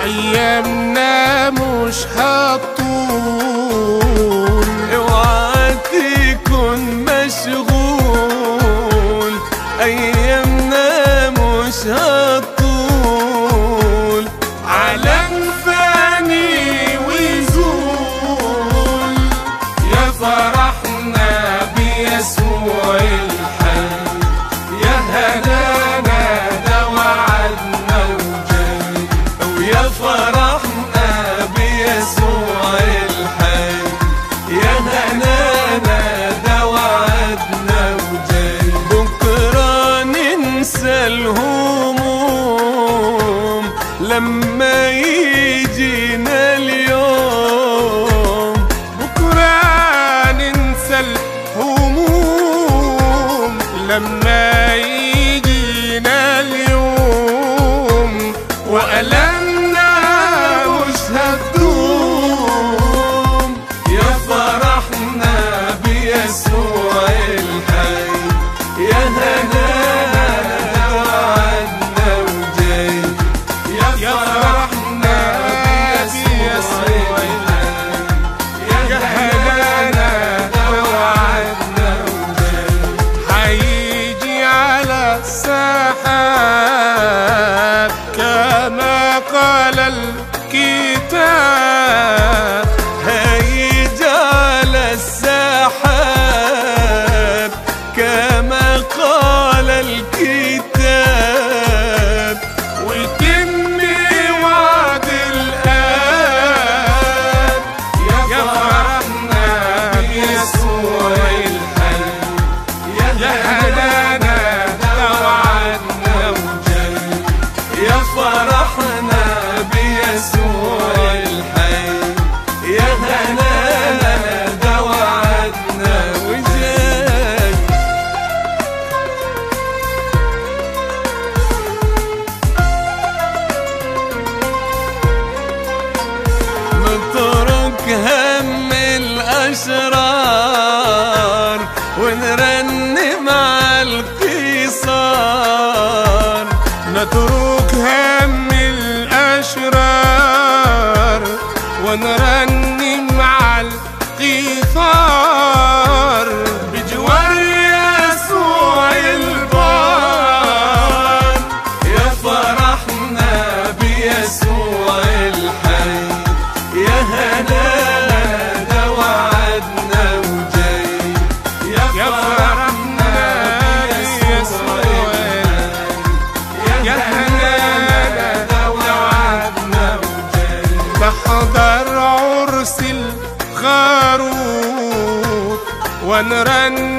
ايامنا مش هتطول اوعى تكون مشغول ايامنا مش هتطول عالم فاني ويزول يا فرحنا بيسوع الحي يا هنانا ده وعدنا وجاي ويا فرحنا بيسوع الحي يا هنانا ده وعدنا وجاي بكرة ننسى الهموم لما يجينا اليوم بكرة ننسى الهموم لما يجينا اليوم وألمنا مش هتدوم يا فرحنا بيسوع الحي يا هنانا ده وعدنا وجاي يا فرحنا بيسوع الحي يا هنانا ده وعدنا وجاي هيجي على السحاب كما قال الكتاب هيجي على السحاب كما قال الكتاب ويتم وعد الآب يا فرحنا بيسوع الحي يا هنانا ده وعدنا وجاي يا فرحنا بيسوع الحي يا هنانا ده وعدنا وجاي نترك هم الأشرار ونرنم على القيصار نترك هم الأشرار ونرنم على القيثار بجوار يسوع البار يا فرحنا بيسوع الحي يا هنانا ده وعدنا وجاي يا فرحنا بيسوع الحي يا هنانا ده وعدنا وجاي نحضر عرس الخروف ونرنم